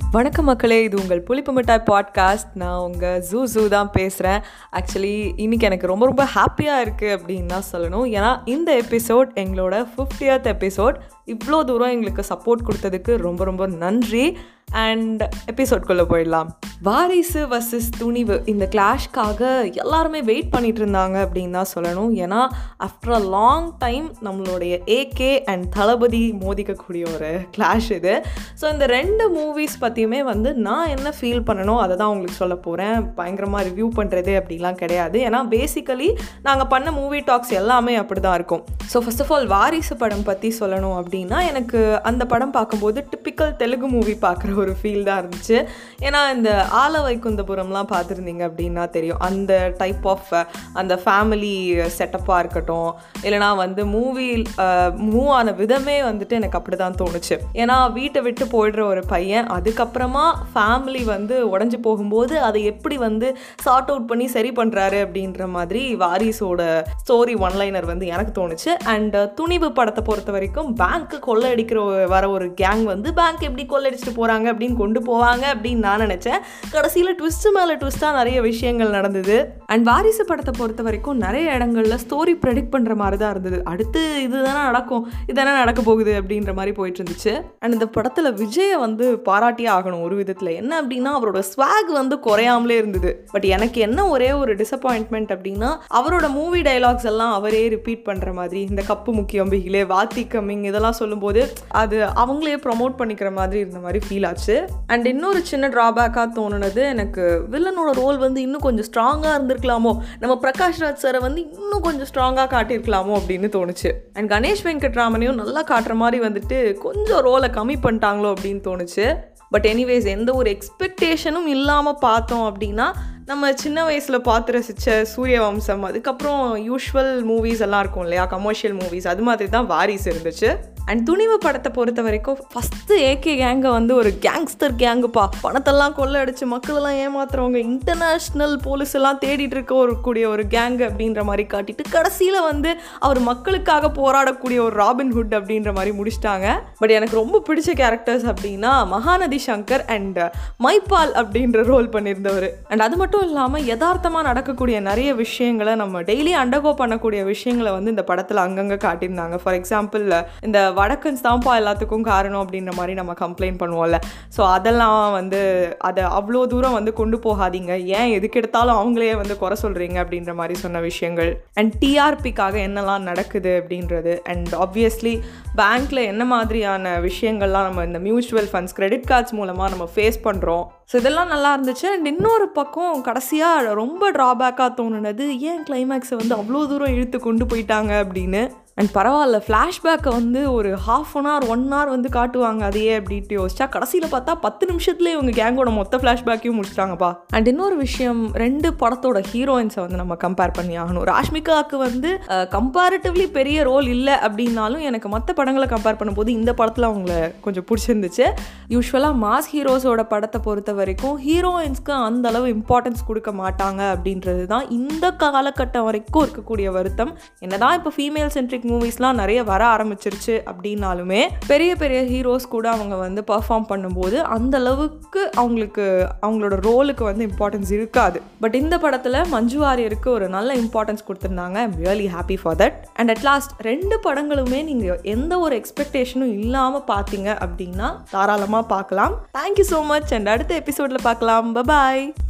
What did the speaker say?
வணக்கம் மக்களே இது உங்கள் புளிப்பு மிட்டாய் பாட்காஸ்ட் நான் உங்கள் ஜூ ஜூ தான் பேசுகிறேன் ஆக்சுவலி இன்றைக்கி எனக்கு ரொம்ப ரொம்ப ஹாப்பியாக இருக்குது அப்படின்னு தான் சொல்லணும் ஏன்னா இந்த எபிசோட் எங்களோட ஃபிஃப்டியத் எபிசோட் இவ்வளோ தூரம் எங்களுக்கு சப்போர்ட் கொடுத்ததுக்கு ரொம்ப ரொம்ப நன்றி அண்ட் எபிசோட்குள்ளே போயிடலாம் வாரிசு வர்சஸ் துணிவு இந்த கிளாஷ்க்காக எல்லாருமே வெயிட் பண்ணிட்டு இருந்தாங்க அப்படின்னு தான் சொல்லணும் ஏன்னா ஆஃப்டர் அ லாங் டைம் நம்மளுடைய ஏகே அண்ட் தளபதி மோதிக்கக்கூடிய ஒரு கிளாஷ் இது ஸோ இந்த ரெண்டு மூவிஸ் பற்றியுமே வந்து நான் என்ன ஃபீல் பண்ணணும் அதை தான் உங்களுக்கு சொல்ல போகிறேன் பயங்கரமாக ரிவ்யூ பண்ணுறது அப்படிலாம் கிடையாது ஏன்னா பேசிக்கலி நாங்கள் பண்ண மூவி டாக்ஸ் எல்லாமே அப்படி தான் இருக்கும் ஸோ ஃபர்ஸ்ட் ஆஃப் ஆல் வாரிசு படம் பற்றி சொல்லணும் அப்படின்னா எனக்கு அந்த படம் பார்க்கும்போது டிப்பிக்கல் தெலுங்கு மூவி பார்க்குற ஒரு ஃபீல் தான் இருந்துச்சு ஏன்னா இந்த ஆல வைகுந்தபுரம்லாம் பார்த்துருந்தீங்க அப்படின்னா தெரியும் அந்த டைப் ஆஃப் அந்த ஃபேமிலி செட்டப்பாக இருக்கட்டும் இல்லைனா வந்து மூவி மூவ் ஆன விதமே வந்துட்டு எனக்கு அப்படி தான் தோணுச்சு ஏன்னா வீட்டை விட்டு போயிடுற ஒரு பையன் அதுக்கப்புறமா ஃபேமிலி வந்து உடஞ்சி போகும்போது அதை எப்படி வந்து சார்ட் அவுட் பண்ணி சரி பண்ணுறாரு அப்படின்ற மாதிரி வாரிசோட ஸ்டோரி ஒன்லைனர் வந்து எனக்கு தோணுச்சு அண்ட் துணிவு படத்தை பொறுத்த வரைக்கும் பேங்க்கு கொள்ளையடிக்கிற வர ஒரு கேங் வந்து பேங்க் எப்படி கொள்ளையடிச்சிட்டு போகிறாங்க அப்படின்னு கொண்டு போவாங்க அப்படின்னு நான் நினச்சேன் கடைசியில் ட்விஸ்ட்டு மேலே ட்விஸ்ட்டாக நிறைய விஷயங்கள் நடந்தது அண்ட் வாரிசு படத்தை பொறுத்த வரைக்கும் நிறைய இடங்கள்ல ஸ்டோரி ப்ரெடிக்ட் பண்ணுற மாதிரி தான் இருந்தது அடுத்து இதுதானே நடக்கும் இதுதானே நடக்க போகுது அப்படின்ற மாதிரி போயிட்டு இருந்துச்சு அண்ட் இந்த படத்தில் விஜயை வந்து பாராட்டியே ஆகணும் ஒரு விதத்தில் என்ன அப்படின்னா அவரோட ஸ்வாக் வந்து குறையாமலே இருந்தது பட் எனக்கு என்ன ஒரே ஒரு டிசப்பாயின்ட்மெண்ட் அப்படின்னா அவரோட மூவி டைலாக்ஸ் எல்லாம் அவரே ரிப்பீட் பண்ணுற மாதிரி இந்த கப்பு முக்கியம் பிகிலே வாத்தி கம்மிங் இதெல்லாம் சொல்லும்போது அது அவங்களே ப்ரொமோட் பண்ணிக்கிற மாதிரி இருந்த மாதிரி ஃபீல் ஆச்சு அண்ட் இன்னொரு சின்ன ட்ராபேக்காக தோணுனது எனக்கு வில்லனோட ரோல் வந்து இன்னும் கொஞ்சம் ஸ்ட்ராங்காக இருந்திருக்கலாமோ நம்ம பிரகாஷ் ராஜ் சாரை வந்து இன்னும் கொஞ்சம் ஸ்ட்ராங்காக காட்டியிருக்கலாமோ அப்படின்னு தோணுச்சு அண்ட் கணேஷ் வெங்கட்ராமனையும் நல்லா காட்டுற மாதிரி வந்துட்டு கொஞ்சம் ரோலை கம்மி பண்ணிட்டாங்களோ அப்படின்னு தோணுச்சு பட் எனிவேஸ் எந்த ஒரு எக்ஸ்பெக்டேஷனும் இல்லாமல் பார்த்தோம் அப்படின்னா நம்ம சின்ன வயசில் பார்த்து ரசித்த சூரியவம்சம் அதுக்கப்புறம் யூஷுவல் மூவிஸ் எல்லாம் இருக்கும் இல்லையா கமர்ஷியல் மூவிஸ் அது மாதிரி தான் வாரிஸ் இருந்துச்சு அண்ட் துணிவு படத்தை பொறுத்த வரைக்கும் ஃபஸ்ட்டு ஏகே கேங்கை வந்து ஒரு கேங்ஸ்டர் கேங்குப்பா பணத்தெல்லாம் கொள்ளடிச்சு மக்களெல்லாம் ஏமாத்துறவங்க இன்டர்நேஷ்னல் போலீஸ் எல்லாம் தேடிட்டு இருக்க ஒரு கூடிய ஒரு கேங்கு அப்படின்ற மாதிரி காட்டிட்டு கடைசியில் வந்து அவர் மக்களுக்காக போராடக்கூடிய ஒரு ராபின் ஹுட் அப்படின்ற மாதிரி முடிச்சிட்டாங்க பட் எனக்கு ரொம்ப பிடிச்ச கேரக்டர்ஸ் அப்படின்னா மகாநதி சங்கர் அண்ட் மைபால் அப்படின்ற ரோல் பண்ணியிருந்தவர் அண்ட் அது மட்டும் இல்லாமல் யதார்த்தமாக நடக்கக்கூடிய நிறைய விஷயங்களை நம்ம டெய்லி அண்டர்கோ பண்ணக்கூடிய விஷயங்களை வந்து இந்த படத்தில் அங்கங்கே காட்டியிருந்தாங்க ஃபார் எக்ஸாம்பிள் இந்த வடக்கன்ஸ் தான்ப்பா எல்லாத்துக்கும் காரணம் அப்படின்ற மாதிரி நம்ம கம்ப்ளைண்ட் பண்ணுவோம்ல ஸோ அதெல்லாம் வந்து அதை அவ்வளோ தூரம் வந்து கொண்டு போகாதீங்க ஏன் எதுக்கு எடுத்தாலும் அவங்களே வந்து குறை சொல்கிறீங்க அப்படின்ற மாதிரி சொன்ன விஷயங்கள் அண்ட் டிஆர்பிக்காக என்னெல்லாம் நடக்குது அப்படின்றது அண்ட் ஆப்வியஸ்லி பேங்க்கில் என்ன மாதிரியான விஷயங்கள்லாம் நம்ம இந்த மியூச்சுவல் ஃபண்ட்ஸ் கிரெடிட் கார்ட்ஸ் மூலமாக நம்ம ஃபேஸ் பண்ணுறோம் ஸோ இதெல்லாம் நல்லா இருந்துச்சு அண்ட் இன்னொரு பக்கம் கடைசியாக ரொம்ப ட்ராபேக்காக தோணுனது ஏன் கிளைமேக்ஸை வந்து அவ்வளோ தூரம் இழுத்து கொண்டு போயிட்டாங்க அப்படின்னு அண்ட் பரவாயில்ல ஃப்ளாஷ்பேக்கை வந்து ஒரு half an hour one hour வந்து காட்டுவாங்க அதையே அப்படின்ட்டு யோசிச்சா கடைசியில் பார்த்தா பத்து நிமிஷத்துலேயே இவங்க கேங்கோட மொத்த ஃப்ளாஷ்பேக்கையும் முடிச்சிட்டாங்கப்பா அண்ட் இன்னொரு விஷயம் ரெண்டு படத்தோட ஹீரோயின்ஸை வந்து நம்ம கம்பேர் பண்ணி ஆகணும் ராஷ்மிகாவுக்கு வந்து கம்பேரிட்டிவ்லி பெரிய ரோல் இல்லை அப்படின்னாலும் எனக்கு மற்ற படங்களை கம்பேர் பண்ணும்போது இந்த படத்தில் அவங்கள கொஞ்சம் பிடிச்சிருந்துச்சு யூஸ்வலாக மாஸ் ஹீரோஸோட படத்தை பொறுத்த வரைக்கும் ஹீரோயின்ஸ்க்கு அந்த அளவு இம்பார்ட்டன்ஸ் கொடுக்க மாட்டாங்க அப்படின்றது தான் இந்த காலகட்டம் வரைக்கும் இருக்கக்கூடிய வருத்தம் என்னதான் இப்போ ஃபீமேல் சென்ட்ரிக் மூவிஸ்லாம் நிறைய வர ஆரம்பிச்சிருச்சு அப்படின்னாலுமே பெரிய பெரிய ஹீரோஸ் கூட அவங்க வந்து பர்ஃபார்ம் பண்ணும்போது அந்த அளவுக்கு அவங்களுக்கு அவங்களோட ரோலுக்கு வந்து இம்பார்ட்டன்ஸ் இருக்காது பட் இந்த படத்தில் மஞ்சு வாரியருக்கு ஒரு நல்ல இம்பார்ட்டன்ஸ் கொடுத்துருந்தாங்க I'm really happy for that and at last ரெண்டு படங்களுமே நீங்கள் எந்த ஒரு எக்ஸ்பெக்டேஷனும் இல்லாமல் பார்த்தீங்க அப்படின்னா தாராளமாக பார்க்கலாம் தேங்க்யூ ஸோ மச் அண்ட் அடுத்த எபிசோடில் பார்க்கலாம் பபாய்